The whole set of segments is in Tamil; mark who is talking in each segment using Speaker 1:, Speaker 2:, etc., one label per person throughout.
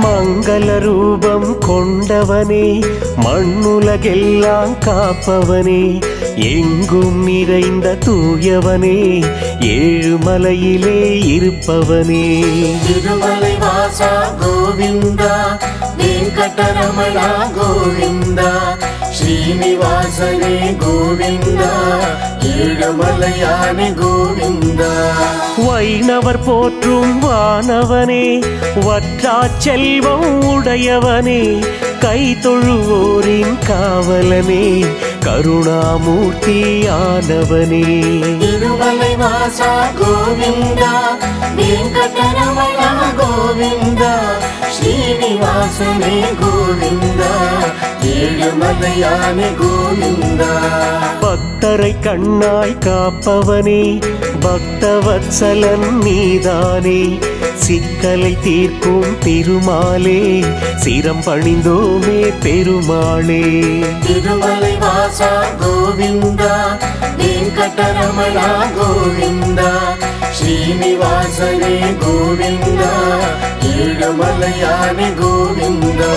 Speaker 1: மங்கள ரூபம் கொண்டவனே மண்ணுலகெல்லாம் காப்பவனே எங்கும் நிறைந்த தூயவனே ஏழுமலையிலே இருப்பவனே
Speaker 2: திருமலை வாசா கோவிந்தா வெங்கடரமண கோவிந்தா ஸ்ரீனிவாசனே கோவிந்தா ஏழுமலையானே கோவிந்தா
Speaker 1: வைணவர் போற்றும் வானவனே வற்றா செல்வம் உடையவனே கை தொழுவோரின் காவலனே கருணாமூர்த்தி ஆனவனே
Speaker 2: திருமலை வாசா கோவிந்தா வெங்கடரமண கோவிந்தா ஸ்ரீனிவாசனே கோவிந்தா ஏழுமலையானே கோவிந்தா
Speaker 1: பக்தரை கண்ணாய் காப்பவனே பக்தவத்சலன் நீதானே சிக்கலை தீர்க்கும் திருமாலே சிரம் பணிந்தோமே பெருமாளே
Speaker 2: திருமலை வாசா கோவிந்தா வெங்கடரமண கோவிந்தா ஸ்ரீனிவாசனே கோவிந்தா ஏழுமலையானே கோவிந்தா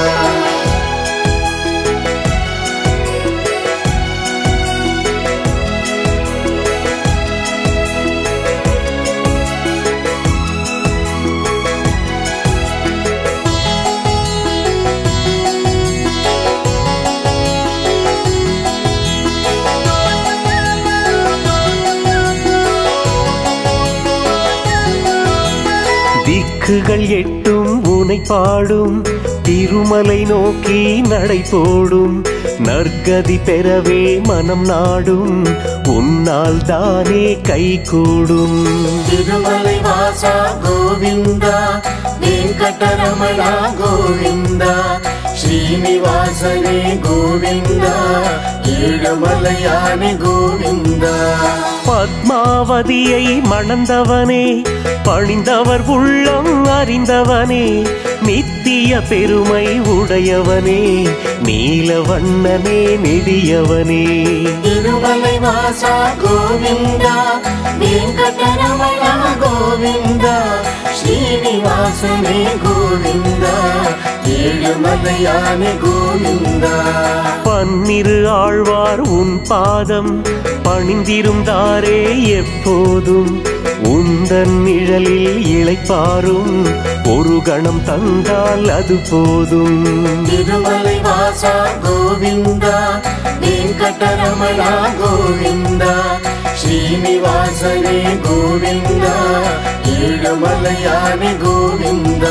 Speaker 1: திக்குகள் எட்டும் உனை பாடும் திருமலை நோக்கி நடை போடும் நற்கதி பெறவே மனம் நாடும் உன்னால் தானே கை கூடும்
Speaker 2: திருமலை வாசா கோவிந்தா வெங்கடரமண கோவிந்தா ஸ்ரீனிவாசனே கோவிந்தா ஏழுமலையானே கோவிந்தா
Speaker 1: பத்மாவதியை மணந்தவனே பணிந்தவர் உள்ளம் அறிந்தவனே நித்திய பெருமை உடையவனே நீலவண்ணனே நெடியவனே
Speaker 2: திருமலை வாசா கோவிந்தா வெங்கடரமண கோவிந்தா ஸ்ரீனிவாசனே கோவிந்தா ஏழுமலையானே கோவிந்தா
Speaker 1: பன்னிரு ஆழ்வார் உன் பாதம் பணிந்திருந்தாரே எப்போதும் உந்தன் நிழலில் இளைப்பாரும் ஒரு கணம் தந்தால் அது போதும்
Speaker 2: திருமலை வாசா கோவிந்தா வெங்கடரமண கோவிந்தா ஸ்ரீனிவாசனே கோவிந்தா ஏழுமலையானே கோவிந்தா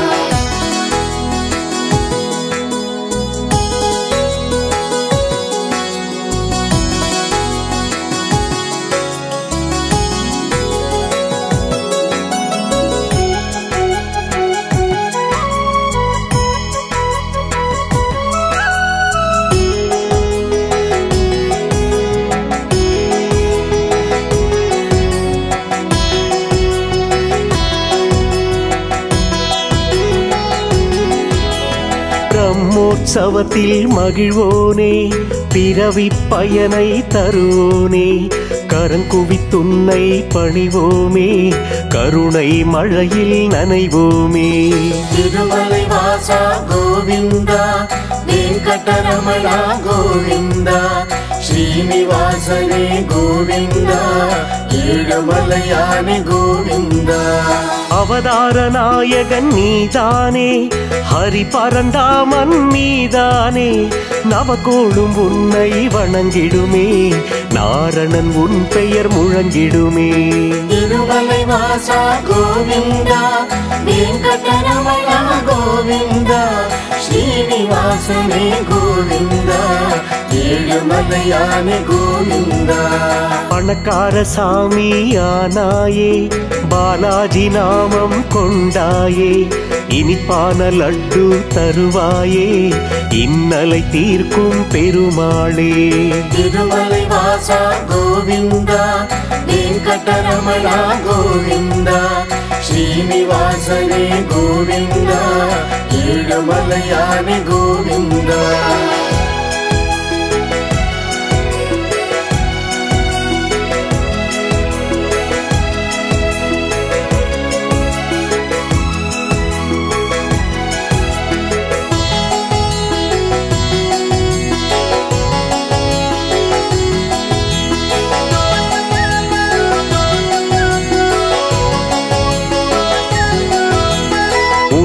Speaker 1: பிரம்மோற்சவத்தில் மகிழ்வோனே பிறவி பயனை தருவோனே கரங்குவித்துன்னை பணிவோமே கருணை மழையில் நனைவோமே
Speaker 2: திருமலை வாசா கோவிந்தா வெங்கடரமண கோவிந்தா ஸ்ரீனிவாசனே கோவிந்தா ஏழுமலையானே கோவிந்தா
Speaker 1: அவதார நாயகன் நீதானே ஹரி பரந்தாமன் நீதானே நவகோளும் உன்னை வணங்கிடுமே நாரணன் உன் பெயர் முழங்கிடுமே
Speaker 2: திருமலை வாசா கோவிந்தா வெங்கடரமண கோவிந்தா ஸ்ரீனிவாசனே கோவிந்தா ஏழுமலையானே கோவிந்தா
Speaker 1: பணக்கார சாமி ஆனாயே பாலாஜி நாமம் கொண்டாயே இனிப்பான லட்டு தருவாயே இன்னலை தீர்க்கும் பெருமாளே
Speaker 2: திருமலை வாசா கோவிந்தா வெங்கடரமண கோவிந்தா ஸ்ரீனிவாசனே கோவிந்தா ஏழுமலையானே கோவிந்தா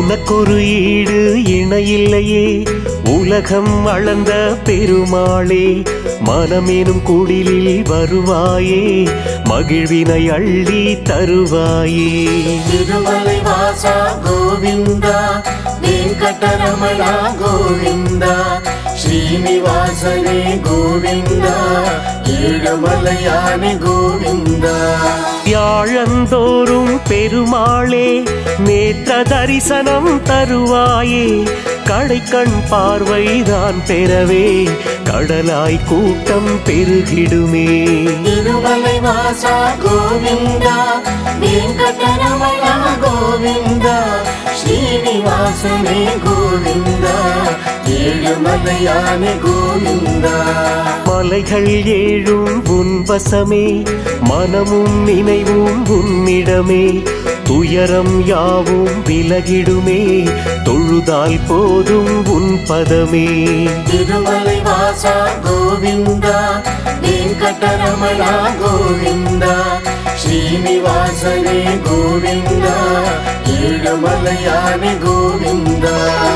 Speaker 1: உனக்கொரு ஈடு இணையில்லையே உலகம் அளந்த பெருமாளே மனமேனும் குடிலில் வருவாயே மகிழ்வினை அள்ளி தருவாயே
Speaker 2: திருமலை வாசா கோவிந்தா வெங்கடரமண கோவிந்தா ஸ்ரீனிவாசனே கோவிந்தா ஏழுமலையானே கோவிந்தா
Speaker 1: வியாழந்தோறும் பெருமாளே நேற்ற தரிசனம் தருவாயே கடைக்கண் பார்வைதான் பெறவே கடலாய் கூட்டம் பெருகிடுமே
Speaker 2: திருமலை வாசா கோவிந்தா வெங்கடரமண கோவிந்தா ஸ்ரீனிவாசனே கோவிந்தா ஏழுமலையானே கோவிந்தா
Speaker 1: மலைகள் ஏழும் உன் வசமே மனமும் நினைவும் உன்னிடமே துயரம் யாவும் விலகிடுமே தொழுதால் போதும் உன் பதமே
Speaker 2: திருமலை வாசா கோவிந்தா வெங்கடரமண கோவிந்தா ஸ்ரீனிவாசனே கோவிந்தா ஏழுமலையானே கோவிந்தா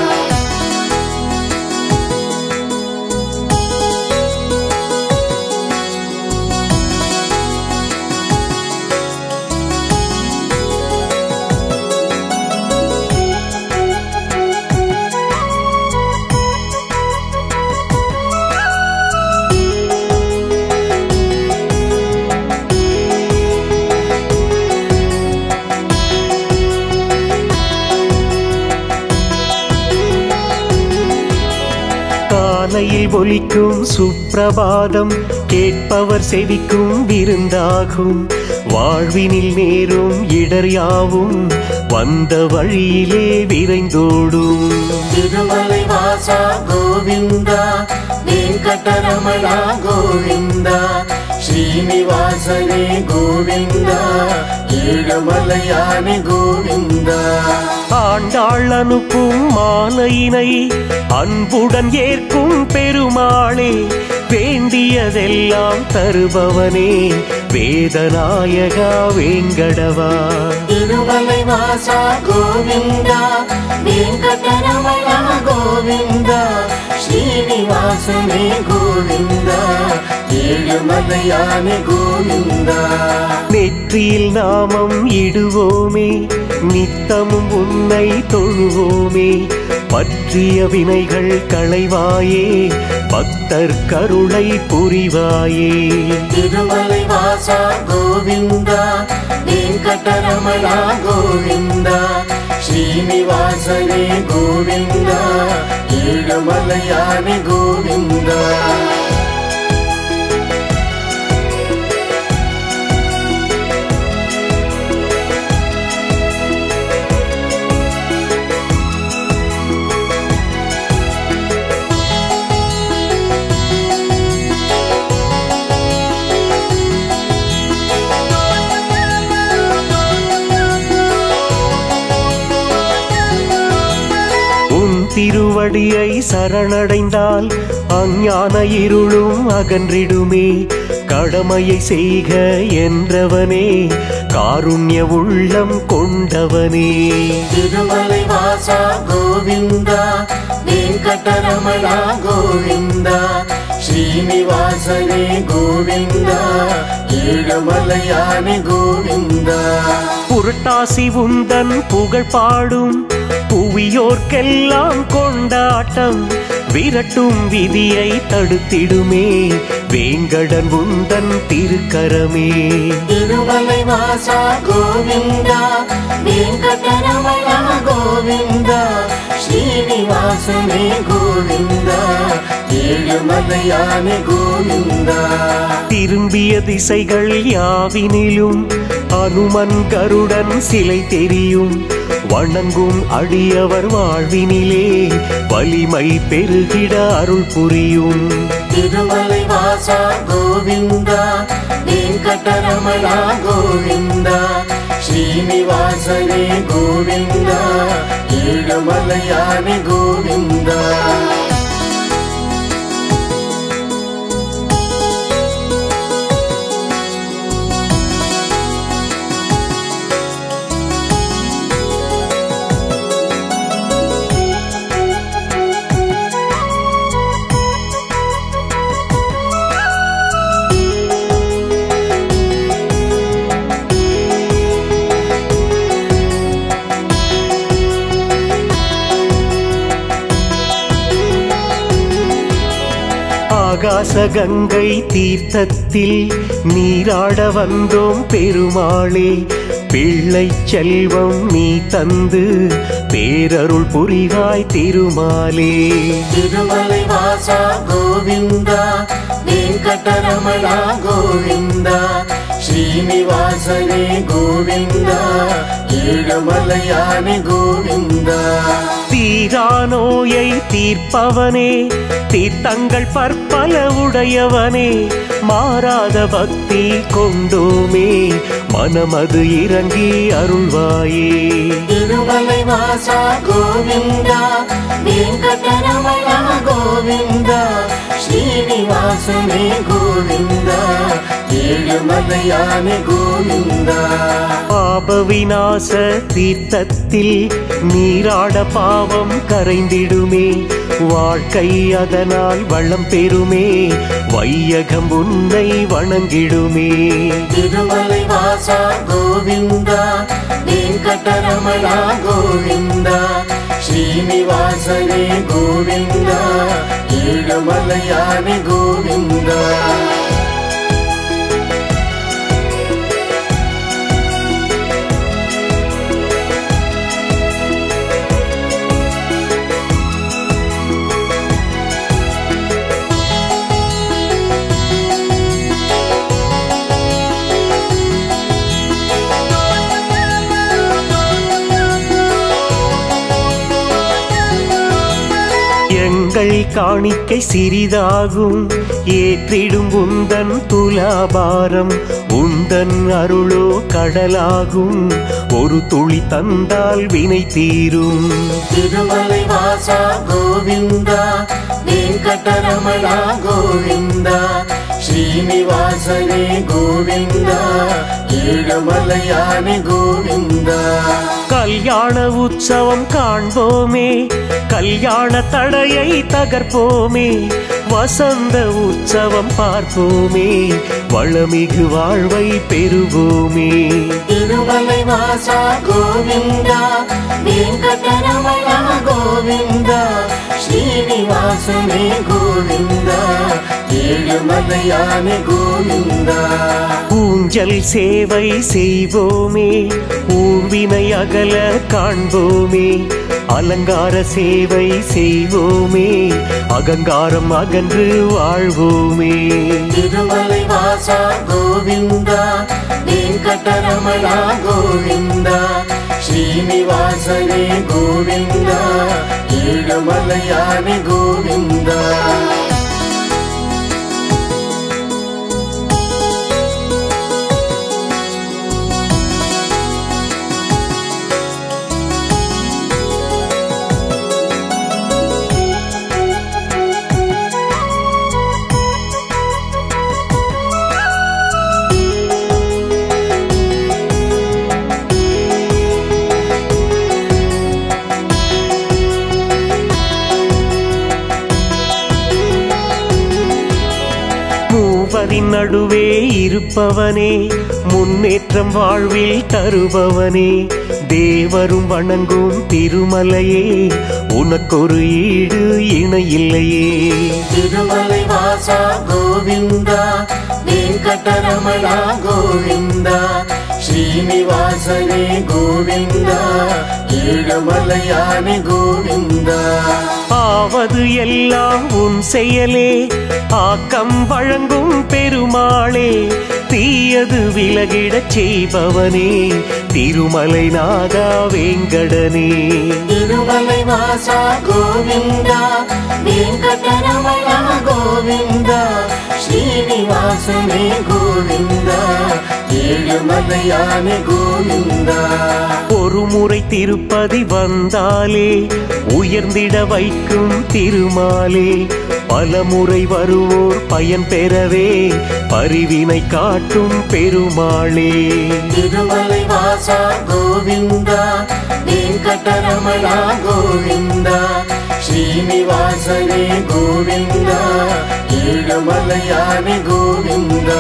Speaker 1: காலையில் ஒலிக்கும் சுப்பிரபாதம் கேட்பவர் செவிக்கும் விருந்தாகும் வாழ்வினில் நேரும் இடர் யாவும் வந்த வழியிலே விரைந்தோடும்
Speaker 2: திருமலை வாசா கோவிந்தா வெங்கடரமண கோவிந்தா ஸ்ரீனிவாசனே கோவிந்தா ஏழுமலையானே கோவிந்தா
Speaker 1: ஆண்டாள் அனுப்பும் மாலையினை அன்புடன் ஏற்கும் பெருமாளே வேண்டியதெல்லாம் தருபவனே வேதநாயகா வேங்கடவா
Speaker 2: திருமலை வாசா கோவிந்தா வெங்கடரமண கோவிந்தா ஸ்ரீனிவாசனே கோவிந்தா ஏழுமலையானே கோவிந்தா
Speaker 1: நெற்றியில் நாமம் இடுவோமே நித்தமும் உன்னை தொழுவோமே பற்றிய வினைகள் களைவாயே பக்தர் கருளை புரிவாயே
Speaker 2: திருமலை வாசா கோவிந்தா வெங்கடரமண கோவிந்தா ஸ்ரீனிவாசனே கோவிந்தா ஏழுமலையானே கோவிந்தா
Speaker 1: உன் திருவடியை சரணடைந்தால் அஞ்ஞான இருளும் அகன்றிடுமே கடமையை செய்க என்றவனே காருண்ய உள்ளம் கொண்டவனே
Speaker 2: திருமலை வாசா கோவிந்தா வெங்கடரமண கோவிந்தா ஸ்ரீனிவாசனே கோவிந்தா ஏழுமலையானே கோவிந்தா
Speaker 1: புரட்டாசி உந்தன் புகழ் பாடும் புவியோர்க்கெல்லாம் கொண்டாட்டம் விரட்டும் விதியை தடுத்திடுமே வேங்கடன் உந்தன் திருக்கரமே
Speaker 2: திருமலை வாசா கோவிந்தா வெங்கடரமண கோவிந்தா ஸ்ரீனிவாசனே கோவிந்தா ஏழுமலையானே கோவிந்தா
Speaker 1: திரும்பிய திசைகள் யாவினிலும் அனுமன் கருடன் சிலை தெரியும் வணங்கும் அடியவர் வாழ்வினிலே வலிமை பெருகிட அருள் புரியும்
Speaker 2: திருமலை வாசா கோவிந்தா வெங்கடரமண கோவிந்தா ஸ்ரீனிவாசனே கோவிந்தா ஏழுமலையானே கோவிந்தா
Speaker 1: ஆகாச கங்கை தீர்த்தத்தில் நீராட வந்தோம் பெருமாளே பிள்ளை செல்வம் நீ தந்து பேரருள் புரிவாய் திருமாலே
Speaker 2: திருமலை வாசா கோவிந்தா வெங்கடரமணா கோவிந்தா ஸ்ரீனிவாசனே கோவிந்தா ஏழுமலையானே கோவிந்தா
Speaker 1: தீரா நோயை தீர்ப்பவனே தீர்த்தங்கள் பற்பல உடையவனே மாறாத பக்தி கொண்டோமே மனமது இறங்கி அருள்வாயே
Speaker 2: திருமலை வாசா கோவிந்தா வெங்கடரமணா கோவிந்தா ஸ்ரீனிவாசனே கோவிந்தா ஏழுமலையானே கோவிந்தா
Speaker 1: பாப விநாச தீர்த்தத்தில் நீராட பாவம் கரைந்திடுமே வாழ்க்கை அதனால் வளம் பெறுமே வையகம் உன்னை வணங்கிடுமே
Speaker 2: திருமலை வாசா கோவிந்தா வெங்கடரமணா கோவிந்தா ஸ்ரீனிவாசனே கோவிந்தா ஏழுமலையானே கோவிந்தா
Speaker 1: எங்கள் காணிக்கை சிறிதாகும் ஏற்றிடும் உந்தன் துலாபாரம் உந்தன் அருளோ கடலாகும் ஒரு துளி தந்தால் வினை தீரும்
Speaker 2: திருமலை வாசா கோவிந்தா வெங்கடரமணா கோவிந்தா ஸ்ரீனிவாசனே கோவிந்தா ஏழுமலையானே கோவிந்தா
Speaker 1: கல்யாண உற்சவம் காண்போமே கல்யாண தடையை தகர்ப்போமே வசந்த உற்சவம் பார்ப்போமே வளமிகு வாழ்வை பெறுவோமே
Speaker 2: திருமலை வாசா கோவிந்தா வெங்கடரமணா கோவிந்தா ஸ்ரீனிவாசனே கோவிந்தா ஏழுமலையானே கோவிந்தா
Speaker 1: ஊஞ்சல் சேவை செய்வோமே ஊர்வினை அகல காண்போமே அலங்கார சேவை செய்வோமே அகங்காரம் அகன்று வாழ்வோமே
Speaker 2: திருமலை வாசா கோவிந்தா வெங்கடரமணா கோவிந்தா ஸ்ரீனிவாசனே கோவிந்தா ஏழுமலையானே கோவிந்தா
Speaker 1: மூவரின் நடுவே இருப்பவனே முன்னேற்றம் வாழ்வில் தருபவனே தேவரும் வணங்கும் திருமலையே உனக்கொரு ஈடு இணையில்லையே
Speaker 2: திருமலை வாசா கோவிந்தா வெங்கடரமணா கோவிந்தா ஸ்ரீனிவாசனே கோவிந்தா ஏழுமலையானே கோவிந்தா
Speaker 1: ஆவது எல்லாம் உன் செயலே ஆக்கம் வழங்கும் பெருமாளே தீயது விலகிடச் செய்பவனே திருமலை நாதா வேங்கடனே
Speaker 2: திருமலை வாசா கோவிந்தா வெங்கடரமணா கோவிந்தா ஸ்ரீனிவாசனே கோவிந்தா ஏழுமலையானே கோவிந்தா
Speaker 1: ஒரு முறை திருப்பதி வந்தாலே உயர்ந்திட வைக்கும் திருமாலே பல முறை வருவோர் பயன் பெறவே பரிவினை காட்டும் பெருமாளே
Speaker 2: திருமலை வாசா கோவிந்தா வெங்கடரமணா கோவிந்தா ஸ்ரீனிவாசனே கோவிந்தா ஏழுமலையானே கோவிந்தா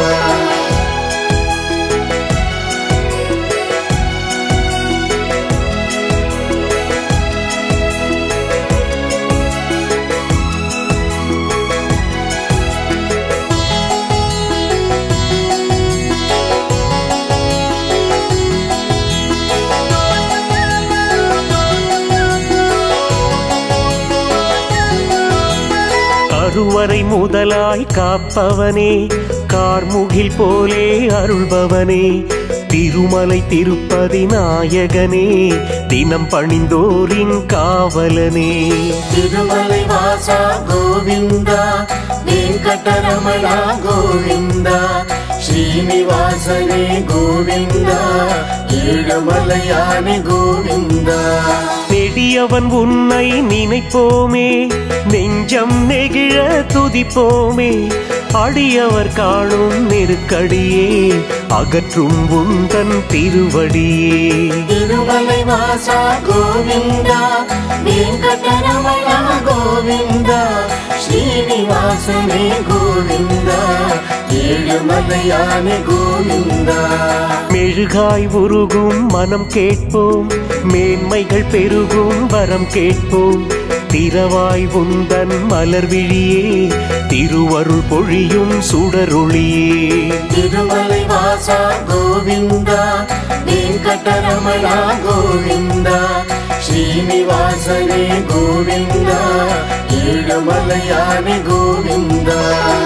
Speaker 1: கருவறை முதலாய் காப்பவனே கார்முகில் போலே அருள்பவனே திருமலை திருப்பதி நாயகனே தினம் பணிந்தோரின் காவலனே
Speaker 2: திருமலை வாசா கோவிந்தா வெங்கடரமண கோவிந்தா ஸ்ரீனிவாசனே கோவிந்தா ஏழுமலையானே கோவிந்தா
Speaker 1: நெடியவன் உன்னை நினைப்போமே நெஞ்சம் நெகிழ துதிப்போமே அடியவர் காணும் நெருக்கடியே அகற்றும் உந்தன் திருவடியே
Speaker 2: திருமலை வாசா கோவிந்தா வெங்கடரமண கோவிந்தா ஸ்ரீனிவாசனே கோவிந்தா ஏழுமலையானே கோவிந்தா
Speaker 1: மெழுகாய் உருகும் மனம் கேட்போம் மேன்மைகள் பெருகும் வரம் கேட்போம் திரவாய் உந்தன் மலர் விழியே திருவருள் பொழியும் சுடரொளியே
Speaker 2: திருமலை வாசா கோவிந்தா வெங்கடரமண கோவிந்தா ஸ்ரீனிவாசனே கோவிந்தா ஏழுமலையானே கோவிந்தா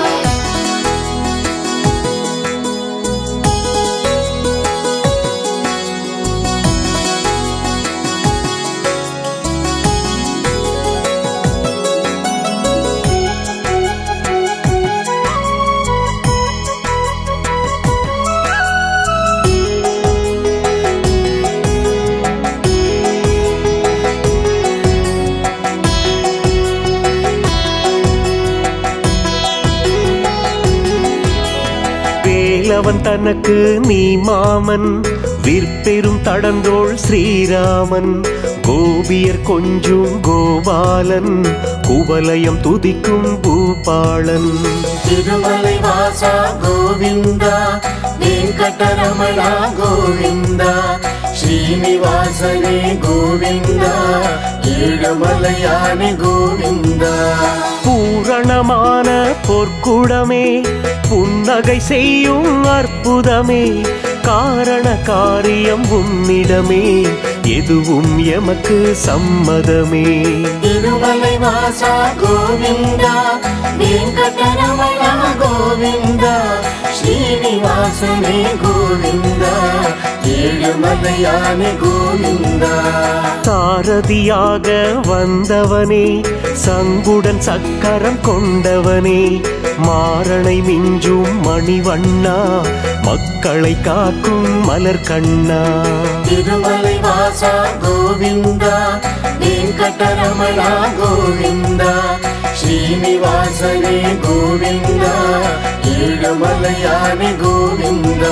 Speaker 1: வேலவன் தனக்கு நீ மாமன் விற்பெரும் தடந்தோள் ஸ்ரீராமன் கோபியர் கொஞ்சும் கோபாலன் குவலயம் துதிக்கும் பூபாளன்
Speaker 2: திருமலை வாசா கோவிந்தா வெங்கடரமண கோவிந்தா ஸ்ரீனிவாசனே கோவிந்தா ஏழுமலையானே கோவிந்தா
Speaker 1: பூரணமான பொற்குடமே புன்னகை செய்யும் அற்புதமே காரண காரியம் உன்னிடமே எதுவும் எமக்கு சம்மதமே
Speaker 2: திருமலை வாசா கோவிந்தா வெங்கடரமண கோவிந்தா ஸ்ரீனிவாசனே கோவிந்தா ஏழுமலையானே கோவிந்தா
Speaker 1: சாரதியாக வந்தவனே சங்குடன் சக்கரம் கொண்டவனே மாரணை மிஞ்சும் மணிவண்ணா மக்களை காக்கும் மலர் கண்ணா
Speaker 2: திருமலை வாசா கோவிந்தா வெங்கடரமண கோவிந்தா ஸ்ரீனிவாசனே கோவிந்தா ஏழுமலையானே கோவிந்தா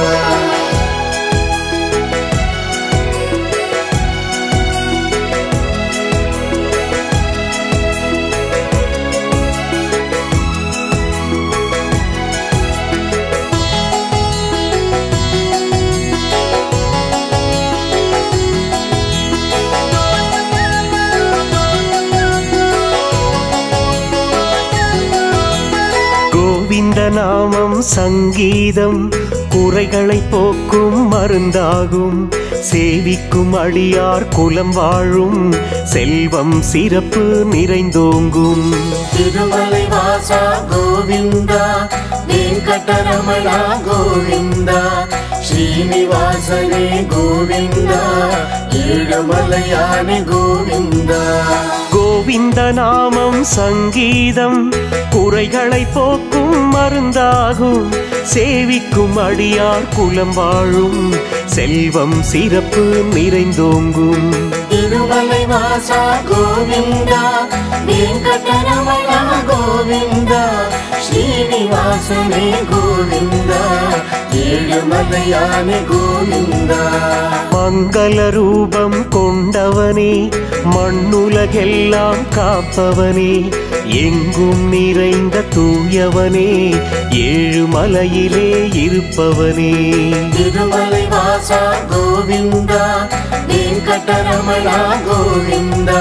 Speaker 1: கோவிந்த நாமம் சங்கீதம் குறைகளை போக்கும் மருந்தாகும் சேவிக்கும் அடியார் குலம் வாழும் செல்வம் சிறப்பு நிறைந்தோங்கும்
Speaker 2: திருமலை வாசா கோவிந்தா வெங்கடரமண கோவிந்தா ஸ்ரீனிவாசனே கோவிந்தா ஏழுமலையானே கோவிந்தா
Speaker 1: கோவிந்த நாமம் சங்கீதம் குறைகளை போக்கும் மருந்தாகும் சேவிக்கும் அடியார் குலம் வாழும் செல்வம் சிறப்பு நிறைந்தோங்கும்
Speaker 2: திருமலை வாசா கோவிந்தா வெங்கடரமண கோவிந்தா ஸ்ரீனிவாசனே கோவிந்தா ஏழுமலையானே கோவிந்தா
Speaker 1: மங்கள ரூபம் கொண்டவனே மண்ணுலகெல்லாம் காப்பவனே எங்கும் நிறைந்த தூயவனே ஏழுமலையிலே இருப்பவனே
Speaker 2: திருமலை வாசா கோவிந்தா வெங்கடரமண கோவிந்தா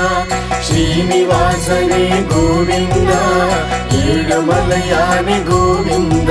Speaker 2: ஸ்ரீனிவாசனே கோவிந்தா ஏழுமலையானே கோவிந்தா